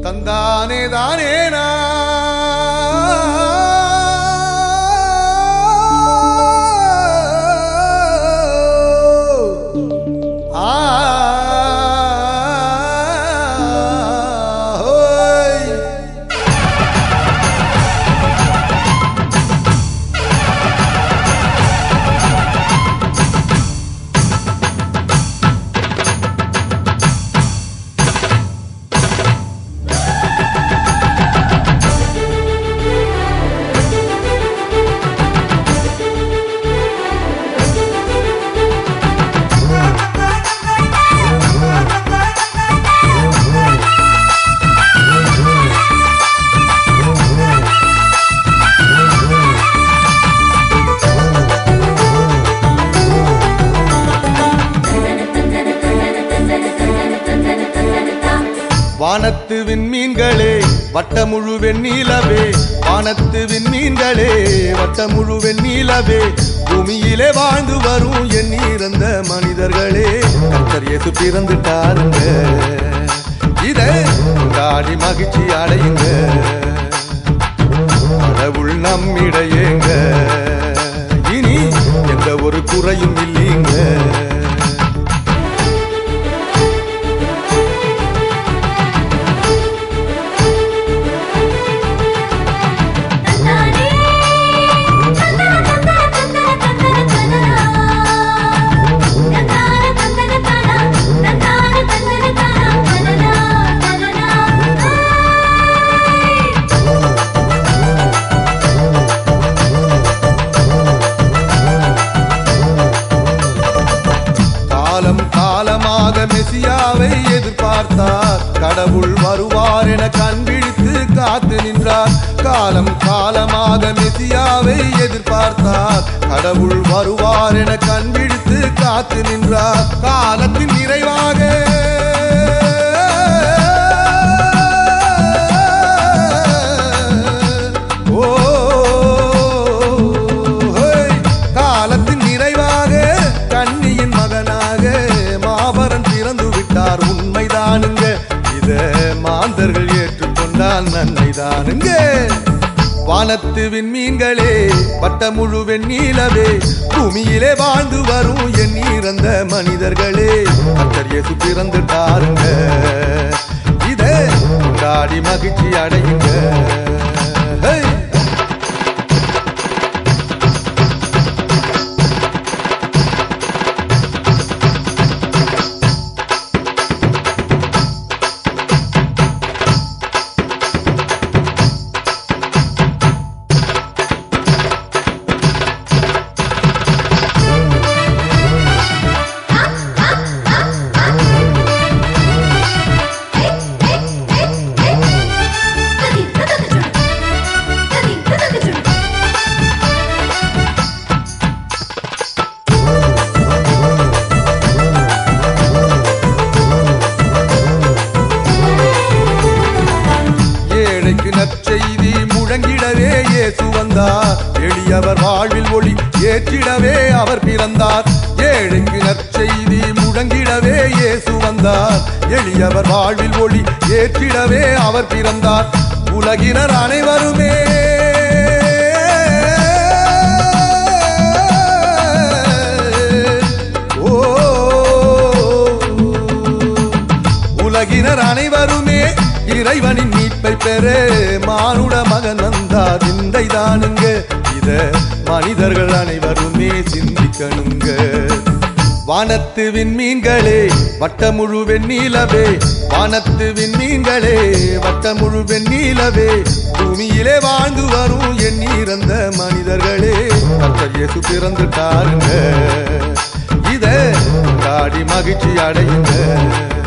தந்தானே தானேனா ஆ ஹோய் வானத்து விண்மீன்களே வட்டமுழு வெண்ணீலவே வானத்து விண்மீன்களே வட்டமுழு வெண்ணீலவே பூமியிலே வாழ்ந்து வரும் எண்ணீரந்த மனிதர்களே கர்த்தர் இயேசு பிறந்துட்டாருங்க இத கொண்டாடி மகிழ்ச்சி அடையுங்க கடவுள் நம்மிடையேங்க இனி எந்த ஒரு குறையும் இல்லைங்க தந்தானே தந்தன தந்தன தந்தன தந்தன தந்தான தந்தன தந்தன தந்தான தந்தன தந்தன தந்தன காலம் காலமாக மெசியாவை எதிர்பார்த்தார் கடவுள் வருவார் என கண்பிடித்து காத்து நின்றார் காலம் காலமாக மெசியாவை எதிர்பார்த்தார் கடவுள் வருவார் என கண்பிடித்து காத்து நின்றார் காலத்தின் நிறைவாக ஓ ஹோய். காலத்தின் நிறைவாக கண்ணியின் மகனாக மாபரன் பிறந்து விட்டார் உண்மைதானுங்க இத மாந்தர்கள் ஏற்றுக்கொண்டால் நன்மைதானுங்க வானத்து விண்மீன்களே வட்டமுழு வெண்ணீலவே பூமியிலே வாழ்ந்து வரும் என் இறந்த மனிதர்களே கர்த்தர் இயேசு பிறந்துட்டாருங்க இத கொண்டாடி மகிழ்ச்சி அடையுங்க ஹே ஏழைக்கு நற்செய்தி முழங்கிடவே இயேசு வந்தார் எளியவர் வாழ்வில் ஒளி ஏற்றிடவே அவர் பிறந்தார் ஏழைக்கு நற்செய்தி முழங்கிடவே இயேசு வந்தார் எளியவர் வாழ்வில் ஒளி ஏற்றிடவே அவர் பிறந்தார் உலகினர் அனைவருமே ஓ உலகினர் அனைவருமே இறைவனின் மீட்பை பெற மானுட மகன் வந்தார் விந்தை தானுங்க இத மனிதர்கள் அனைவருமே சிந்திக்கணுங்க வானத்து விண்மீன்களே வட்டமுழு வெண்ணீலவே வானத்து விண்மீன்களே வட்டமுழு வெண்ணீலவே பூமியிலே வாழ்ந்து வரும் என் இறந்த மனிதர்களே கர்த்தர் இயேசு பிறந்துட்டாருங்க இத கொண்டாடி மகிழ்ச்சி அடையுங்க